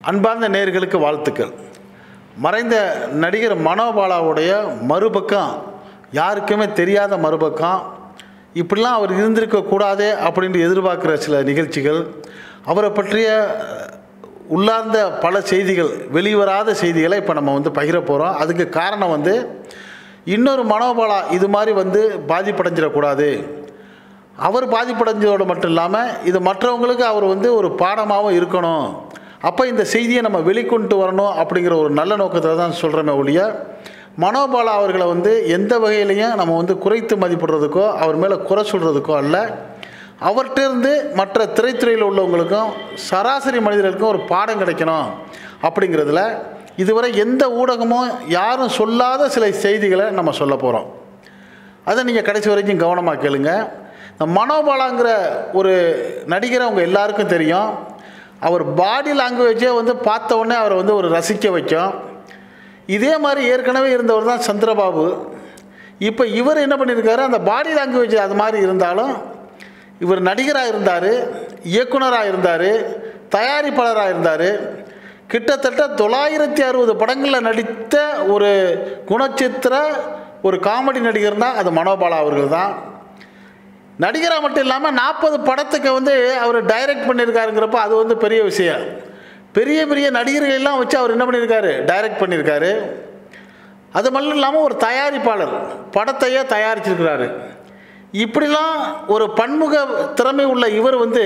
அன்பார்ந்த நேயர்களுக்கு வாழ்த்துக்கள் மறைந்த நடிகர் மனோபாலாவுடைய மறுபக்கம் யாருக்குமே தெரியாத மறுபக்கம் இப்படிலாம் அவர் இருந்திருக்கக்கூடாதே அப்படின்னு எதிர்பார்க்குற சில நிகழ்ச்சிகள் அவரை பற்றிய உள்ளார்ந்த பல செய்திகள் வெளிவராத செய்திகளை இப்போ நம்ம வந்து பகிர போகிறோம் அதுக்கு காரணம் வந்து இன்னொரு மனோபாலா இது மாதிரி வந்து பாதிப்படைஞ்சிடக்கூடாது அவர் பாதிப்படைஞ்சதோடு மட்டும் இல்லாமல் இது மற்றவங்களுக்கு அவர் வந்து ஒரு பாடமாகவும் இருக்கணும் அப்போ இந்த செய்தியை நம்ம வெளிக்கொண்டு வரணும் அப்படிங்கிற ஒரு நல்ல நோக்கத்தில் தான் சொல்கிறோமே ஒழிய மனோபாலா அவர்களை வந்து எந்த வகையிலையும் நம்ம வந்து குறைத்து மதிப்பிடுறதுக்கோ அவர் மேலே குறை சொல்கிறதுக்கோ அல்ல அவர்கிட்ட இருந்து மற்ற திரைத்துறையில் உள்ளவங்களுக்கும் சராசரி மனிதர்களுக்கும் ஒரு பாடம் கிடைக்கணும் அப்படிங்கிறதுல இதுவரை எந்த ஊடகமும் யாரும் சொல்லாத சில செய்திகளை நம்ம சொல்ல போகிறோம் அதை நீங்கள் கடைசி வரைக்கும் கவனமாக கேளுங்க இந்த மனோபாலாங்கிற ஒரு நடிகரை அவங்க எல்லாருக்கும் தெரியும் அவர் பாடி லாங்குவேஜே வந்து பார்த்த உடனே அவரை வந்து ஒரு ரசிக்க வைக்கும் இதே மாதிரி ஏற்கனவே இருந்தவர் தான் சந்திரபாபு இப்போ இவர் என்ன பண்ணியிருக்காரு அந்த பாடி லாங்குவேஜ் அது மாதிரி இருந்தாலும் இவர் நடிகராக இருந்தார் இயக்குனராக இருந்தார் தயாரிப்பாளராக இருந்தார் கிட்டத்தட்ட தொள்ளாயிரத்தி அறுபது படங்களில் நடித்த ஒரு குணச்சித்திர ஒரு காமெடி நடிகர் தான் அது மனோபாலா அவர்கள் தான் நடிகராக மட்டும் இல்லாமல் நாற்பது படத்துக்கு வந்து அவர் டைரக்ட் பண்ணியிருக்காருங்கிறப்ப அது வந்து பெரிய விஷயம் பெரிய பெரிய நடிகர்கள் எல்லாம் வச்சு அவர் என்ன பண்ணியிருக்காரு டைரக்ட் பண்ணியிருக்காரு அது மட்டும் இல்லாமல் ஒரு தயாரிப்பாளர் படத்தையே தயாரிச்சிருக்கிறாரு இப்படிலாம் ஒரு பன்முக திறமை உள்ள இவர் வந்து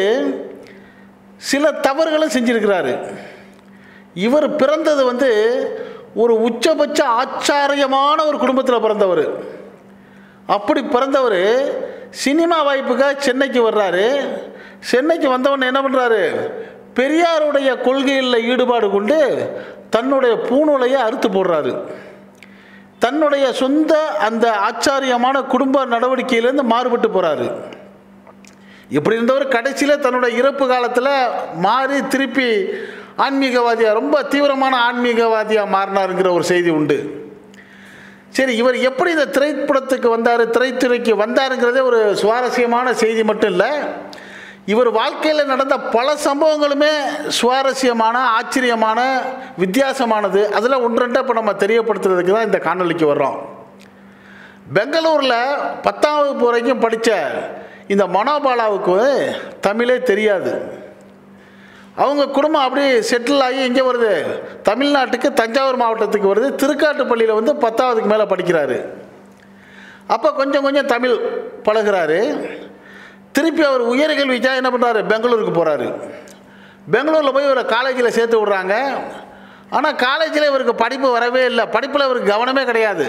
சில தவறுகளும் செஞ்சிருக்கிறாரு இவர் பிறந்தது வந்து ஒரு உச்சபட்ச ஆச்சாரியமான ஒரு குடும்பத்தில் பிறந்தவர் அப்படி பிறந்தவர் சினிமா வாய்ப்புக்காக சென்னைக்கு வர்றாரு சென்னைக்கு வந்தவொடனே என்ன பண்ணுறாரு பெரியாருடைய கொள்கையில் ஈடுபாடு கொண்டு தன்னுடைய பூநூலையை அறுத்து போடுறாரு தன்னுடைய சொந்த அந்த ஆச்சாரியமான குடும்ப நடவடிக்கையிலேருந்து மாறுபட்டு போகிறாரு இப்படி இருந்தவர் கடைசியில் தன்னுடைய இறப்பு காலத்தில் மாறி திருப்பி ஆன்மீகவாதியாக ரொம்ப தீவிரமான ஆன்மீகவாதியாக மாறினாருங்கிற ஒரு செய்தி உண்டு சரி இவர் எப்படி இந்த திரைப்படத்துக்கு வந்தார் திரைத்துறைக்கு வந்தாருங்கிறதே ஒரு சுவாரஸ்யமான செய்தி மட்டும் இல்லை இவர் வாழ்க்கையில் நடந்த பல சம்பவங்களுமே சுவாரஸ்யமான ஆச்சரியமான வித்தியாசமானது அதில் ஒன்று ரெண்டை இப்போ நம்ம தெரியப்படுத்துறதுக்கு தான் இந்த காணொலிக்கு வர்றோம் பெங்களூரில் பத்தாம் வகுப்பு வரைக்கும் படித்த இந்த மனோபாலாவுக்கு தமிழே தெரியாது அவங்க குடும்பம் அப்படி செட்டில் ஆகி எங்கே வருது தமிழ்நாட்டுக்கு தஞ்சாவூர் மாவட்டத்துக்கு வருது திருக்காட்டுப்பள்ளியில் வந்து பத்தாவதுக்கு மேலே படிக்கிறாரு அப்போ கொஞ்சம் கொஞ்சம் தமிழ் பழகிறாரு திருப்பி அவர் உயர்கல்விக்காக என்ன பண்ணுறாரு பெங்களூருக்கு போகிறாரு பெங்களூரில் போய் இவரை காலேஜில் சேர்த்து விட்றாங்க ஆனால் காலேஜில் இவருக்கு படிப்பு வரவே இல்லை படிப்பில் இவருக்கு கவனமே கிடையாது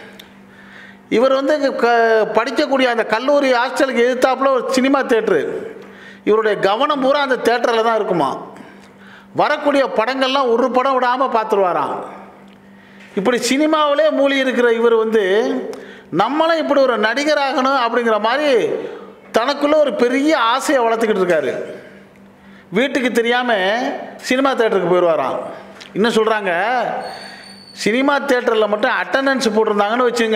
இவர் வந்து க படிக்கக்கூடிய அந்த கல்லூரி ஹாஸ்டலுக்கு எதிர்த்தாப்புல ஒரு சினிமா தேட்ரு இவருடைய கவனம் பூரா அந்த தேட்டரில் தான் இருக்குமா வரக்கூடிய படங்கள்லாம் ஒரு படம் விடாமல் பார்த்துருவாராம் இப்படி சினிமாவிலே மூழ்கி இருக்கிற இவர் வந்து நம்மளும் இப்படி ஒரு நடிகராகணும் அப்படிங்கிற மாதிரி தனக்குள்ளே ஒரு பெரிய ஆசையை வளர்த்துக்கிட்டு இருக்காரு வீட்டுக்கு தெரியாமல் சினிமா தேட்டருக்கு போயிடுவாராம் இன்னும் சொல்கிறாங்க சினிமா தேட்டரில் மட்டும் அட்டண்டன்ஸ் போட்டிருந்தாங்கன்னு வச்சுங்க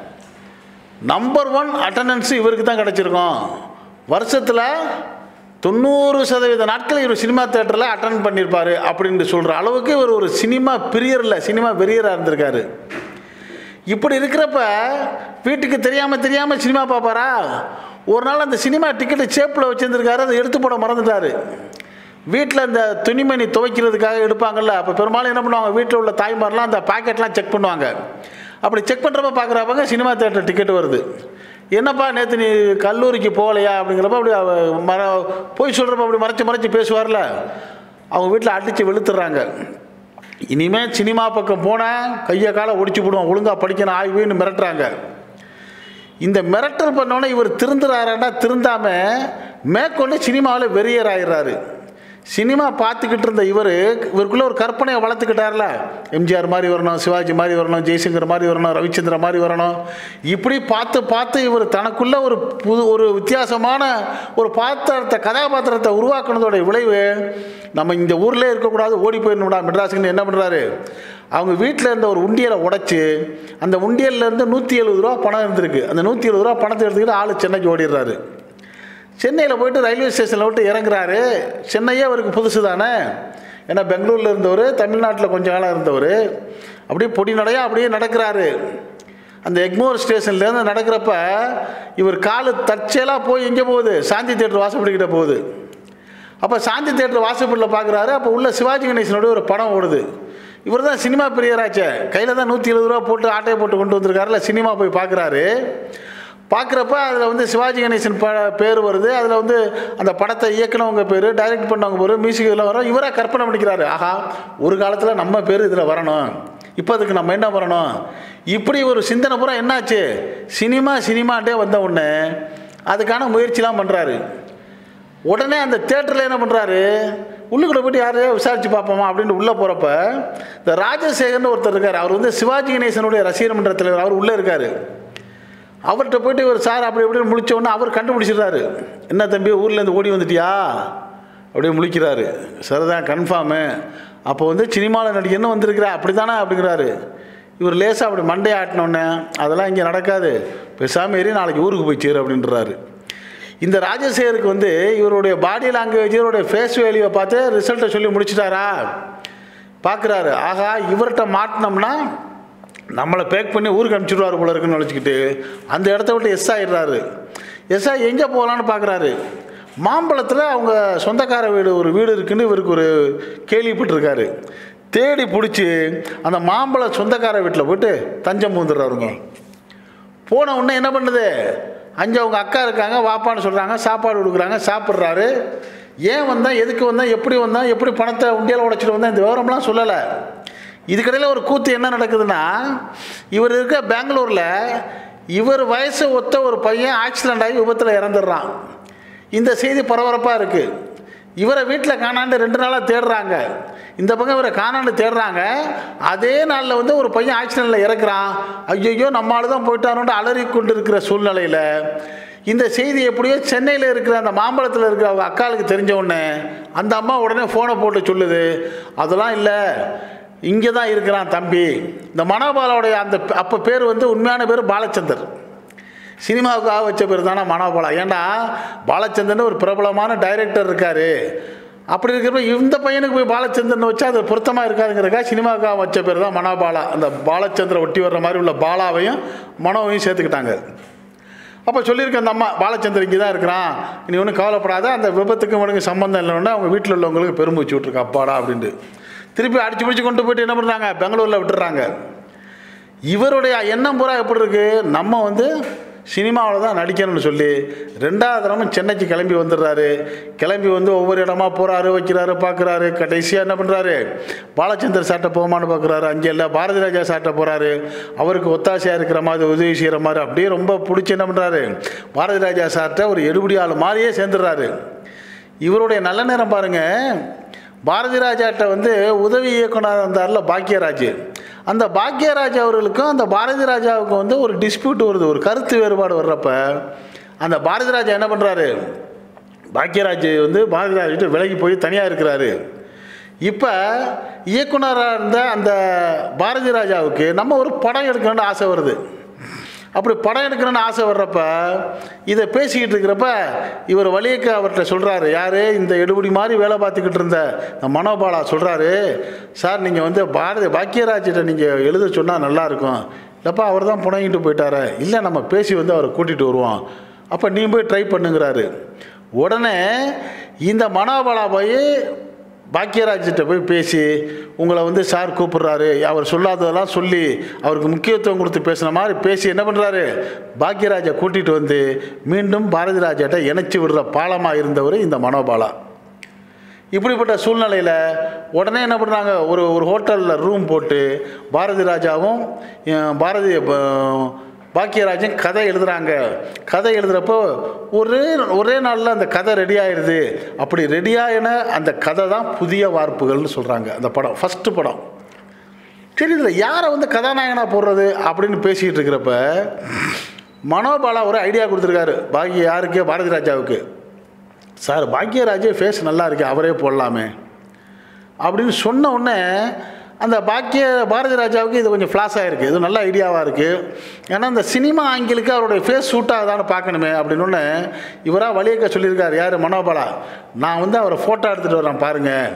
நம்பர் ஒன் அட்டண்டன்ஸ் இவருக்கு தான் கிடச்சிருக்கும் வருஷத்தில் தொண்ணூறு சதவீத நாட்கள் இவர் சினிமா தேட்டரில் அட்டன் பண்ணியிருப்பார் அப்படின்னு சொல்கிற அளவுக்கு இவர் ஒரு சினிமா பிரியரில் சினிமா வெறியராக இருந்திருக்காரு இப்படி இருக்கிறப்ப வீட்டுக்கு தெரியாமல் தெரியாமல் சினிமா பார்ப்பாரா ஒரு நாள் அந்த சினிமா டிக்கெட்டு சேப்பில் வச்சுருந்துருக்காரு அதை எடுத்து போட மறந்துட்டார் வீட்டில் இந்த துணிமணி துவைக்கிறதுக்காக எடுப்பாங்கல்ல அப்போ பெரும்பாலும் என்ன பண்ணுவாங்க வீட்டில் உள்ள தாய்மாரெலாம் அந்த பாக்கெட்லாம் செக் பண்ணுவாங்க அப்படி செக் பண்ணுறப்ப பார்க்குறப்பங்க சினிமா தேட்டர் டிக்கெட் வருது என்னப்பா நேற்று நீ கல்லூரிக்கு போகலையா அப்படிங்கிறப்ப அப்படி அவ மற போய் சொல்கிறப்ப அப்படி மறைச்சி மறைச்சி பேசுவார்ல அவங்க வீட்டில் அடித்து வெளுத்துறாங்க இனிமேல் சினிமா பக்கம் போனால் கையை காலை ஒடிச்சு போடுவோம் ஒழுங்காக படிக்கணும் ஆய்வுன்னு மிரட்டுறாங்க இந்த மிரட்டல் பண்ணோன்னே இவர் திருந்துறாராண்டா திருந்தாமல் மேற்கொண்டு சினிமாவில் வெறியர் ஆயிடுறாரு சினிமா பார்த்துக்கிட்டு இருந்த இவர் இவருக்குள்ளே ஒரு கற்பனையை வளர்த்துக்கிட்டார்ல எம்ஜிஆர் மாதிரி வரணும் சிவாஜி மாதிரி வரணும் ஜெய்சங்கர் மாதிரி வரணும் ரவிச்சந்திர மாதிரி வரணும் இப்படி பார்த்து பார்த்து இவர் தனக்குள்ள ஒரு புது ஒரு வித்தியாசமான ஒரு பாத்திரத்தை கதாபாத்திரத்தை உருவாக்குனதோட விளைவு நம்ம இந்த ஊர்லேயே இருக்கக்கூடாது ஓடி போயிடணும்டா மெட்ராஸுக்குன்னு என்ன பண்ணுறாரு அவங்க வீட்டில் இருந்த ஒரு உண்டியலை உடைச்சி அந்த உண்டியல்லேருந்து நூற்றி எழுபது ரூபா பணம் இருந்திருக்கு அந்த நூற்றி எழுபது ரூபா பணத்தை எடுத்துக்கிட்டு ஆள் சென்னைக்கு ஓடிடுறாரு சென்னையில் போயிட்டு ரயில்வே ஸ்டேஷனில் விட்டு இறங்குறாரு சென்னையே அவருக்கு புதுசு தானே ஏன்னா பெங்களூரில் இருந்தவர் தமிழ்நாட்டில் கொஞ்ச காலம் இருந்தவர் அப்படியே பொடி நடையா அப்படியே நடக்கிறாரு அந்த எக்மோர் ஸ்டேஷன்லேருந்து நடக்கிறப்ப இவர் காலு தற்செயலாக போய் எங்கே போகுது சாந்தி தேட்டர் வாசப்படிக்கிட்ட போகுது அப்போ சாந்தி தேட்டர் வாசப்படியில் பார்க்குறாரு அப்போ உள்ள சிவாஜி கணேசனோட ஒரு படம் ஓடுது இவர் தான் சினிமா பிரியராச்சே கையில் தான் நூற்றி எழுபது ரூபா போட்டு ஆட்டையை போட்டு கொண்டு வந்திருக்காருல சினிமா போய் பார்க்குறாரு பார்க்குறப்ப அதில் வந்து சிவாஜி கணேசன் ப பேர் வருது அதில் வந்து அந்த படத்தை இயக்குனவங்க பேர் டைரக்ட் பண்ணவங்க பேர் மியூசிக் இதெல்லாம் வரும் இவராக கற்பனை பண்ணிக்கிறாரு ஆஹா ஒரு காலத்தில் நம்ம பேர் இதில் வரணும் இப்போ அதுக்கு நம்ம என்ன பண்ணணும் இப்படி ஒரு சிந்தனை பூரா என்னாச்சு சினிமா சினிமாண்டே வந்த உடனே அதுக்கான முயற்சிலாம் பண்ணுறாரு உடனே அந்த தேட்டரில் என்ன பண்ணுறாரு உள்ளுக்குள்ளே போயிட்டு யாரையோ விசாரிச்சு பார்ப்போமா அப்படின்னு உள்ளே போகிறப்ப இந்த ராஜசேகர்னு ஒருத்தர் இருக்கார் அவர் வந்து சிவாஜி கணேசனுடைய ரசிகர் மன்ற தலைவர் அவர் உள்ளே இருக்கார் அவர்கிட்ட போயிட்டு இவர் சார் அப்படி இப்படின்னு முழிச்ச உடனே அவர் கண்டுபிடிச்சிடுறாரு என்ன தம்பி ஊர்லேருந்து ஓடி வந்துட்டியா அப்படியே முழிக்கிறாரு சரிதான் கன்ஃபார்மு அப்போ வந்து சினிமாவில் நடிகன்னு வந்திருக்கிறா அப்படி தானே அப்படிங்கிறாரு இவர் லேசாக அப்படி மண்டையை ஆட்டினோடனே அதெல்லாம் இங்கே நடக்காது பேசாமல் ஏறி நாளைக்கு ஊருக்கு போய் சேரு அப்படின்றாரு இந்த ராஜசேகருக்கு வந்து இவருடைய பாடி லாங்குவேஜ் இவருடைய ஃபேஸ் வேல்யூவை பார்த்து ரிசல்ட்டை சொல்லி முடிச்சிட்டாரா பார்க்குறாரு ஆகா இவர்கிட்ட மாட்டினோம்னா நம்மளை பேக் பண்ணி ஊருக்கு அனுப்பிச்சிடுவார் போல இருக்குன்னு நினச்சிக்கிட்டு அந்த இடத்த விட்டு எஸ் ஆகிடுறாரு எஸ் ஆகி எங்கே போகலான்னு பார்க்குறாரு மாம்பழத்தில் அவங்க சொந்தக்கார வீடு ஒரு வீடு இருக்குன்னு இவருக்கு ஒரு கேள்விப்பட்டிருக்காரு தேடி பிடிச்சி அந்த மாம்பழ சொந்தக்கார வீட்டில் போயிட்டு தஞ்சம் பூந்துடுறாருங்க போன உடனே என்ன பண்ணுது அஞ்சு அவங்க அக்கா இருக்காங்க வாப்பான்னு சொல்கிறாங்க சாப்பாடு கொடுக்குறாங்க சாப்பிட்றாரு ஏன் வந்தேன் எதுக்கு வந்தேன் எப்படி வந்தேன் எப்படி பணத்தை உண்டியால் உடைச்சிட்டு வந்தேன் இந்த விவரம்லாம் சொல்லலை இதுக்கடையில் ஒரு கூத்து என்ன நடக்குதுன்னா இவர் இருக்க பெங்களூரில் இவர் வயசு ஒத்த ஒரு பையன் ஆக்சிடெண்ட் ஆகி விபத்தில் இறந்துடுறான் இந்த செய்தி பரபரப்பாக இருக்குது இவரை வீட்டில் காணாண்டு ரெண்டு நாளாக தேடுறாங்க இந்த பக்கம் இவரை காணாண்டு தேடுறாங்க அதே நாளில் வந்து ஒரு பையன் ஆக்சிடெண்ட்டில் இறக்குறான் ஐயோ நம்ம ஆளு தான் போயிட்டாரோன்ட்டு அலறி கொண்டு இருக்கிற சூழ்நிலையில் இந்த செய்தி எப்படியோ சென்னையில் இருக்கிற அந்த மாம்பழத்தில் இருக்கிற அவங்க அக்காளுக்கு தெரிஞ்ச உடனே அந்த அம்மா உடனே ஃபோனை போட்டு சொல்லுது அதெல்லாம் இல்லை இங்கே தான் இருக்கிறான் தம்பி இந்த மனோபாலாவுடைய அந்த அப்போ பேர் வந்து உண்மையான பேர் பாலச்சந்தர் சினிமாவுக்கு ஆக வச்ச பேர் தானே மனோபாலா ஏன்டா பாலச்சந்தர்னு ஒரு பிரபலமான டைரக்டர் இருக்கார் அப்படி இருக்கிறப்ப இந்த பையனுக்கு போய் பாலச்சந்திரன் வச்சா அது பொருத்தமாக இருக்காதுங்கிறக்கா சினிமாவுக்கு ஆக வச்ச பேர் தான் மனோபாலா அந்த பாலச்சந்திர ஒட்டி வர்ற மாதிரி உள்ள பாலாவையும் மனோவையும் சேர்த்துக்கிட்டாங்க அப்போ சொல்லியிருக்க அந்த அம்மா பாலச்சந்தர் இங்கே தான் இருக்கிறான் நீ ஒன்றும் கவலைப்படாத அந்த விபத்துக்கு உனக்கு சம்மந்தம் இல்லைன்னா அவங்க வீட்டில் உள்ளவங்களுக்கு பெரும்பூச்சி விட்ருக்க அப்பாடா அப்படின்ட்டு திருப்பி அடிச்சு பிடிச்சி கொண்டு போயிட்டு என்ன பண்ணுறாங்க பெங்களூரில் விட்டுறாங்க இவருடைய எண்ணம் பூரா எப்படி இருக்கு நம்ம வந்து சினிமாவில் தான் நடிக்கணும்னு சொல்லி ரெண்டாவது தடவை சென்னைக்கு கிளம்பி வந்துடுறாரு கிளம்பி வந்து ஒவ்வொரு இடமா போகிறாரு வைக்கிறாரு பார்க்குறாரு கடைசியாக என்ன பண்ணுறாரு பாலச்சந்தர் சாட்டை போமான்னு பார்க்குறாரு அங்கே இல்லை பாரதி ராஜா சாட்டை போகிறாரு அவருக்கு ஒத்தாசையாக இருக்கிற மாதிரி உதவி செய்கிற மாதிரி அப்படியே ரொம்ப பிடிச்சி என்ன பண்ணுறாரு பாரதி ராஜா சார்ட்ட ஒரு எடுபடி ஆள் மாதிரியே சேர்ந்துடுறாரு இவருடைய நல்ல நேரம் பாருங்கள் பாரதி ராஜாட்ட வந்து உதவி இயக்குனர் இருந்தார்ல பாக்கியராஜ் அந்த பாக்கியராஜ் அவர்களுக்கும் அந்த பாரதி ராஜாவுக்கும் வந்து ஒரு டிஸ்பியூட் வருது ஒரு கருத்து வேறுபாடு வர்றப்ப அந்த பாரதி ராஜா என்ன பண்ணுறாரு பாக்கியராஜ் வந்து பாரதி ராஜ்கிட்ட விலகி போய் தனியாக இருக்கிறாரு இப்போ இயக்குனராக இருந்த அந்த பாரதி ராஜாவுக்கு நம்ம ஒரு படம் எடுக்கணும்னு ஆசை வருது அப்படி படம் எடுக்கணும்னு ஆசை வர்றப்ப இதை பேசிக்கிட்டு இருக்கிறப்ப இவர் வழியக்க அவர்கிட்ட சொல்கிறாரு யார் இந்த எடுபடி மாதிரி வேலை பார்த்துக்கிட்டு இருந்த இந்த மனோபாலா சொல்கிறாரு சார் நீங்கள் வந்து பாரதி பாக்கியராஜிட்ட நீங்கள் எழுத சொன்னால் நல்லாயிருக்கும் இல்லைப்பா அவர் தான் புணங்கிட்டு போயிட்டாரு இல்லை நம்ம பேசி வந்து அவரை கூட்டிகிட்டு வருவோம் அப்போ நீ போய் ட்ரை பண்ணுங்கிறாரு உடனே இந்த மனோபாலா போய் பாக்கியராஜ்கிட்ட போய் பேசி உங்களை வந்து சார் கூப்பிடுறாரு அவர் சொல்லாததெல்லாம் சொல்லி அவருக்கு முக்கியத்துவம் கொடுத்து பேசுன மாதிரி பேசி என்ன பண்ணுறாரு பாக்கியராஜை கூட்டிகிட்டு வந்து மீண்டும் பாரதி ராஜாட்ட இணைச்சி விடுற பாலமாக இருந்தவர் இந்த மனோபாலா இப்படிப்பட்ட சூழ்நிலையில் உடனே என்ன பண்ணுறாங்க ஒரு ஒரு ஹோட்டலில் ரூம் போட்டு பாரதி ராஜாவும் அஹ், பாரதி ப- பாக்கியராஜன் கதை எழுதுகிறாங்க கதை எழுதுகிறப்போ ஒரே ஒரே நாளில் அந்த கதை ரெடி ஆயிடுது அப்படி ரெடியாயின அந்த கதை தான் புதிய வார்ப்புகள்னு சொல்கிறாங்க அந்த படம் ஃபஸ்ட்டு படம் சரி இதில் யாரை வந்து கதாநாயகனாக போடுறது அப்படின்னு பேசிக்கிட்டு இருக்கிறப்ப மனோபாலா ஒரு ஐடியா கொடுத்துருக்காரு பாக்கிய யாருக்கு பாரதி ராஜாவுக்கு சார் பாக்கியராஜே ஃபேஸ் நல்லா இருக்கு அவரே போடலாமே அப்படின்னு சொன்ன உடனே அந்த பாக்கிய பாரதி ராஜாவுக்கு இது கொஞ்சம் ஃப்ளாஷ் ஆகிருக்கு இது நல்ல ஐடியாவாக இருக்குது ஏன்னா இந்த சினிமா ஆங்கிலுக்கு அவருடைய ஃபேஸ் சூட் ஆகுதான்னு பார்க்கணுமே அப்படின்னு ஒன்று இவராக வழியக்க சொல்லியிருக்காரு யார் மனோபாலா நான் வந்து அவரை ஃபோட்டோ எடுத்துகிட்டு வரேன் பாருங்கள்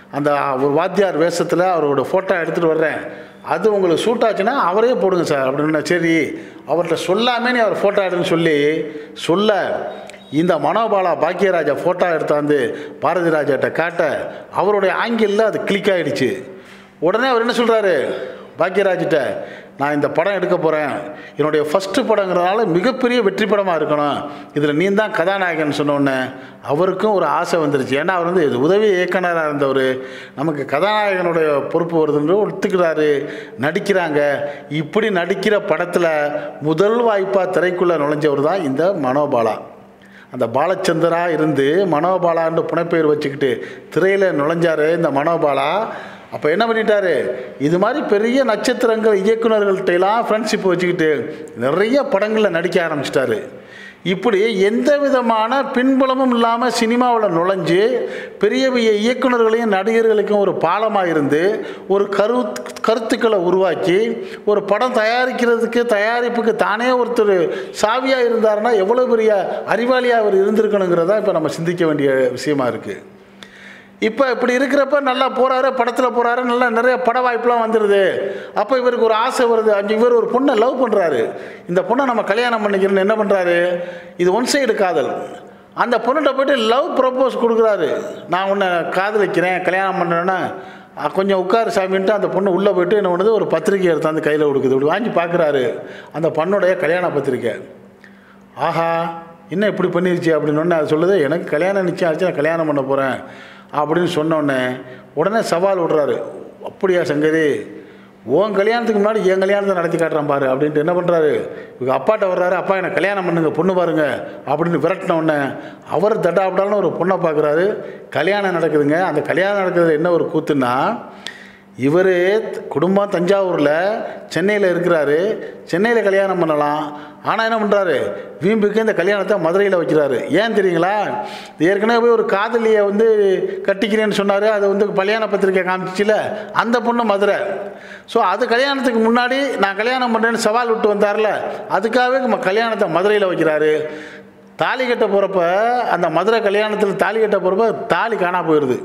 அந்த ஒரு வாத்தியார் வேஷத்தில் அவரோட ஃபோட்டோ எடுத்துகிட்டு வர்றேன் அது உங்களுக்கு சூட் ஆச்சுன்னா அவரே போடுங்க சார் அப்படின்னு சரி அவர்கிட்ட சொல்லாமே நீ அவர் ஃபோட்டோ எடுன்னு சொல்லி சொல்ல இந்த மனோபாலா பாக்கியராஜா ஃபோட்டோ எடுத்தாந்து பாரதி ராஜாட்ட காட்ட அவருடைய ஆங்கிளில் அது கிளிக் ஆகிடுச்சு உடனே அவர் என்ன சொல்கிறாரு பாக்கியராஜிட்ட நான் இந்த படம் எடுக்க போகிறேன் என்னுடைய ஃபஸ்ட்டு படங்கிறதுனால மிகப்பெரிய வெற்றி படமாக இருக்கணும் இதில் நீ தான் கதாநாயகன் சொன்னோடனே அவருக்கும் ஒரு ஆசை வந்துருச்சு ஏன்னா அவர் வந்து உதவி இயக்குனராக இருந்தவர் நமக்கு கதாநாயகனுடைய பொறுப்பு வருதுன்னு ஒத்துக்கிறாரு நடிக்கிறாங்க இப்படி நடிக்கிற படத்தில் முதல் வாய்ப்பாக திரைக்குள்ளே நுழைஞ்சவர் தான் இந்த மனோபாலா அந்த பாலச்சந்தரா இருந்து மனோபாலான்னு புனைப்பெயர் வச்சுக்கிட்டு திரையில் நுழைஞ்சாரு இந்த மனோபாலா அப்போ என்ன பண்ணிட்டாரு இது மாதிரி பெரிய நட்சத்திரங்கள் இயக்குனர்கள்ட்ட எல்லாம் ஃப்ரெண்ட்ஷிப் வச்சுக்கிட்டு நிறைய படங்களில் நடிக்க ஆரம்பிச்சிட்டாரு இப்படி எந்த விதமான பின்புலமும் இல்லாமல் சினிமாவில் நுழைஞ்சு பெரிய பெரிய இயக்குனர்களையும் நடிகர்களுக்கும் ஒரு பாலமாக இருந்து ஒரு கரு கருத்துக்களை உருவாக்கி ஒரு படம் தயாரிக்கிறதுக்கு தயாரிப்புக்கு தானே ஒருத்தர் சாவியாக இருந்தாருன்னா எவ்வளோ பெரிய அறிவாளியாக அவர் இருந்திருக்கணுங்கிறதா இப்போ நம்ம சிந்திக்க வேண்டிய விஷயமா இருக்குது இப்போ இப்படி இருக்கிறப்ப நல்லா போகிறாரு படத்தில் போகிறாரு நல்லா நிறைய பட வாய்ப்புலாம் வந்துடுது அப்போ இவருக்கு ஒரு ஆசை வருது அஞ்சு இவர் ஒரு பொண்ணை லவ் பண்ணுறாரு இந்த பொண்ணை நம்ம கல்யாணம் பண்ணிக்கிறோன்னு என்ன பண்ணுறாரு இது ஒன் சைடு காதல் அந்த பொண்ணுகிட்ட போயிட்டு லவ் ப்ரப்போஸ் கொடுக்குறாரு நான் உன்னை காதலிக்கிறேன் கல்யாணம் பண்ணுறேன்னா அஹ், கொஞ்சம் உட்காரு சாமின்ட்டு அந்த பொண்ணு உள்ளே போயிட்டு என்ன பண்ணுது ஒரு பத்திரிக்கை எடுத்து அந்த கையில் கொடுக்குது இப்படி வாங்கி பார்க்குறாரு அந்த பொண்ணுடைய கல்யாண பத்திரிக்கை ஆஹா என்ன இப்படி பண்ணிருச்சு அப்படின்னு உடனே அது சொல்லுது எனக்கு கல்யாணம் நிச்சயம் ஆச்சு நான் கல்யாணம் பண்ண போகிறேன் அப்படின்னு சொன்னோடனே உடனே சவால் விடுறாரு அப்படியா சங்கரி உன் கல்யாணத்துக்கு முன்னாடி என் கல்யாணத்தை நடத்தி காட்டுறான் பாரு அப்படின்ட்டு என்ன பண்ணுறாரு இவங்க அப்பாட்ட வர்றாரு அப்பா எனக்கு கல்யாணம் பண்ணுங்க பொண்ணு பாருங்க அப்படின்னு விரட்டின உடனே அவர் தட்டாப்படாலும் ஒரு பொண்ணை பார்க்குறாரு கல்யாணம் நடக்குதுங்க அந்த கல்யாணம் நடக்குதுல என்ன ஒரு கூத்துன்னா இவர் குடும்பம் தஞ்சாவூரில் சென்னையில் இருக்கிறாரு சென்னையில் கல்யாணம் பண்ணலாம் ஆனால் என்ன பண்ணுறாரு வீம்புக்கு இந்த கல்யாணத்தை மதுரையில் வைக்கிறாரு ஏன் தெரியுங்களா ஏற்கனவே போய் ஒரு காதலியை வந்து கட்டிக்கிறேன்னு சொன்னார் அது வந்து கல்யாண பத்திரிக்கை காமிச்சிச்சுல அந்த பொண்ணு மதுரை ஸோ அது கல்யாணத்துக்கு முன்னாடி நான் கல்யாணம் பண்ணுறேன்னு சவால் விட்டு வந்தார்ல அதுக்காகவே நம்ம கல்யாணத்தை மதுரையில் வைக்கிறாரு தாலி கட்ட போகிறப்ப அந்த மதுரை கல்யாணத்தில் தாலி கட்ட போகிறப்ப தாலி காணா போயிடுது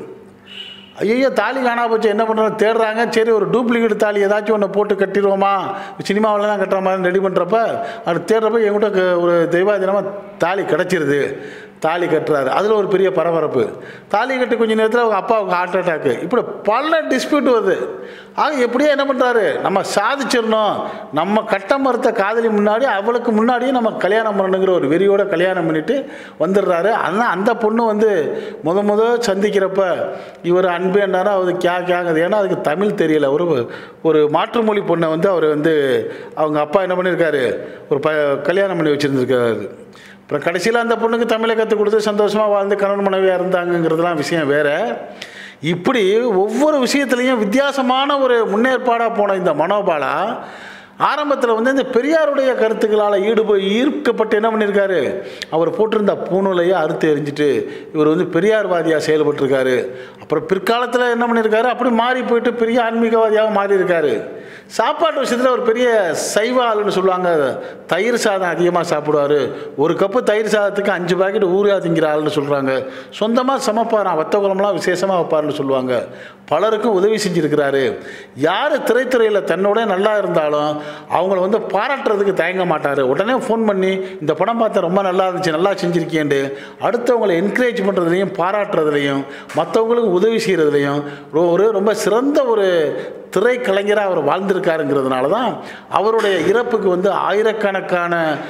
ஐயோ தாலி காணா போச்சு என்ன பண்ணுறோம் தேடுறாங்க சரி ஒரு டூப்ளிகேட் தாலி ஏதாச்சும் ஒன்று போட்டு கட்டிடுவோமா சினிமாவிலலாம் கட்டுற மாதிரி ரெடி பண்ணுறப்ப அது தேடுறப்ப என்கிட்ட க- ஒரு தெய்வாதீனமாக தாலி கிடச்சிருது தாலி கட்டுறாரு அதில் ஒரு பெரிய பரபரப்பு தாலி கட்டி கொஞ்ச நேரத்தில் அவங்க அப்பாவுக்கு ஹார்ட் அட்டாக்கு இப்படி பல டிஸ்பியூட் வருது ஆக எப்படியோ என்ன பண்ணுறாரு நம்ம சாதிச்சிடணும் நம்ம கட்ட மறுத்த காதலி முன்னாடி அவளுக்கு முன்னாடியே நம்ம கல்யாணம் பண்ணணுங்கிற ஒரு வெறியோட கல்யாணம் பண்ணிட்டு வந்துடுறாரு ஆனால் அந்த பொண்ணு வந்து முத முத சந்திக்கிறப்ப இவர் அன்பு என்னாரா அது கே கேங்குது ஏன்னா அதுக்கு தமிழ் தெரியல ஒரு ஒரு மாற்றுமொழி பொண்ணை வந்து அவர் வந்து அவங்க அப்பா என்ன பண்ணியிருக்காரு ஒரு ப கல்யாணம் பண்ணி வச்சுருந்துருக்காரு அப்புறம் கடைசியில் அந்த பொண்ணுக்கு தமிழை கற்றுக் கொடுத்து சந்தோஷமாக வாழ்ந்து கணவன் மனைவியாக இருந்தாங்கங்கிறதுலாம் விஷயம் வேறு இப்படி ஒவ்வொரு விஷயத்துலையும் வித்தியாசமான ஒரு முன்னேற்பாடாக போன இந்த மனோபாலா ஆரம்பத்தில் வந்து இந்த பெரியாருடைய கருத்துக்களால் ஈடுபோ ஈர்க்கப்பட்டு என்ன பண்ணியிருக்காரு அவர் போட்டிருந்த பூநூலையை அறுத்து எறிஞ்சிட்டு இவர் வந்து பெரியார்வாதியாக செயல்பட்டிருக்காரு அப்புறம் பிற்காலத்தில் என்ன பண்ணியிருக்காரு அப்படி மாறி போயிட்டு பெரிய ஆன்மீகவாதியாக மாறி இருக்காரு சாப்பாட்டு விஷயத்தில் ஒரு பெரிய சைவ ஆளுன்னு சொல்லுவாங்க தயிர் சாதம் அதிகமாக சாப்பிடுவார் ஒரு கப்பு தயிர் சாதத்துக்கு அஞ்சு பாக்கெட் ஊரியா திங்கிற ஆளுன்னு சொல்கிறாங்க சொந்தமாக சமைப்பாராம் வத்த குழம்புலாம் விசேஷமாக வைப்பாருன்னு சொல்லுவாங்க பலருக்கும் உதவி செஞ்சுருக்கிறாரு யார் திரைத்துறையில் தன்னோட நல்லா இருந்தாலும் அவங்கள வந்து பாராட்டுறதுக்கு தயங்க மாட்டார் உடனே ஃபோன் பண்ணி இந்த படம் பார்த்தா ரொம்ப நல்லா இருந்துச்சு நல்லா செஞ்சுருக்கேன்ட்டு அடுத்தவங்களை என்கரேஜ் பண்ணுறதுலையும் பாராட்டுறதுலையும் மற்றவங்களுக்கு உதவி செய்கிறதுலையும் ஒரு ரொம்ப சிறந்த ஒரு திரைக்கலைஞராக அவர் வாழ்ந்திருக்காருங்கிறதுனால தான் அவருடைய இறப்புக்கு வந்து ஆயிரக்கணக்கான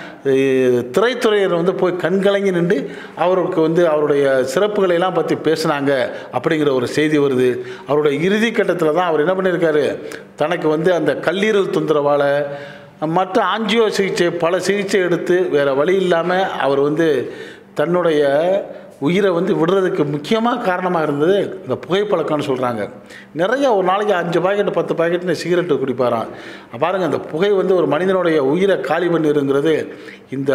அஹ், திரைத்துறையினர் வந்து போய் கண்கலங்கி நின்று அவருக்கு வந்து அவருடைய சிறப்புகளை எல்லாம் பற்றி பேசுனாங்க அப்படிங்கிற ஒரு செய்தி வருது அவருடைய இறுதி கட்டத்தில் தான் அவர் என்ன பண்ணியிருக்காரு தனக்கு வந்து அந்த கல்லீரல் தொந்தரவால் மற்ற ஆஞ்சியோ சிகிச்சை பல சிகிச்சை எடுத்து வேறு வழி இல்லாமல் அவர் வந்து தன்னுடைய உயிரை வந்து விடுறதுக்கு முக்கியமாக காரணமாக இருந்தது இந்த புகைப்பழக்கம்னு சொல்கிறாங்க நிறைய ஒரு நாளைக்கு அஞ்சு பாக்கெட் பத்து பாக்கெட் சிகரெட்டு குடிப்பாராம் பாருங்கள் இந்த புகை வந்து ஒரு மனிதனுடைய உயிரை காலி பண்ணிருங்கிறது இந்த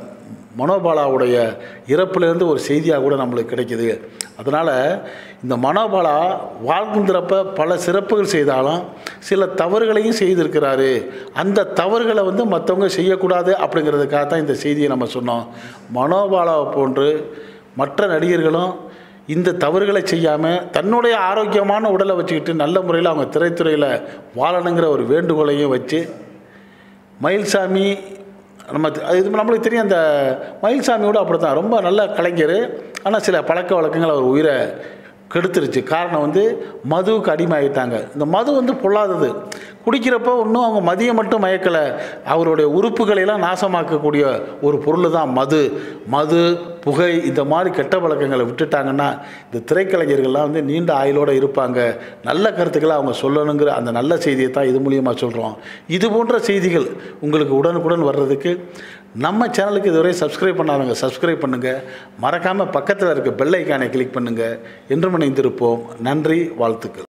மனோபாலாவுடைய இறப்புலேருந்து ஒரு செய்தியாக கூட நம்மளுக்கு கிடைக்குது அதனால் இந்த மனோபாலா வாழ்ந்துறப்ப பல சிறப்புகள் செய்தாலும் சில தவறுகளையும் செய்திருக்கிறாரு அந்த தவறுகளை வந்து மற்றவங்க செய்யக்கூடாது அப்படிங்கிறதுக்காக தான் இந்த செய்தியை நம்ம சொன்னோம் மனோபாலாவை போன்று மற்ற நடிகர்களும் இந்த தவறுகளை செய்யாமல் தன்னுடைய ஆரோக்கியமான உடலை வச்சுக்கிட்டு நல்ல முறையில் அவங்க திரைத்துறையில் வாழணுங்கிற ஒரு வேண்டுகோளையும் வச்சு மயில்சாமி நம்ம அது இது நம்மளுக்கு தெரியும் அந்த மயில்சாமியோட அப்படி தான் ரொம்ப நல்ல கலைஞர் ஆனால் சில பழக்க வழக்கங்கள் அவர் உயிரை கெடுத்துருச்சு காரணம் வந்து மதுவுக்கு அடிமையாகிட்டாங்க இந்த மது வந்து பொல்லாதது குடிக்கிறப்போ இன்னும் அவங்க மதியை மட்டும் மயக்கலை அவருடைய உறுப்புகளையெல்லாம் நாசமாக்கக்கூடிய ஒரு பொருள் தான் மது மது புகை இந்த மாதிரி கெட்ட பழக்கங்களை விட்டுட்டாங்கன்னா இந்த திரைக்கலைஞர்கள்லாம் வந்து நீண்ட ஆயுளோடு இருப்பாங்க நல்ல கருத்துக்களை அவங்க சொல்லணுங்கிற அந்த நல்ல செய்தியை தான் இது மூலியமாக சொல்கிறோம் இது போன்ற செய்திகள் உங்களுக்கு உடனுக்குடன் வர்றதுக்கு நம்ம சேனலுக்கு இதுவரை சப்ஸ்கிரைப் பண்ணாதவங்க சப்ஸ்கிரைப் பண்ணுங்கள் மறக்காமல் பக்கத்தில் இருக்க பெல் ஐக்கானை கிளிக் பண்ணுங்கள் என்று இணைந்திருப்போம் நன்றி வாழ்த்துக்கள்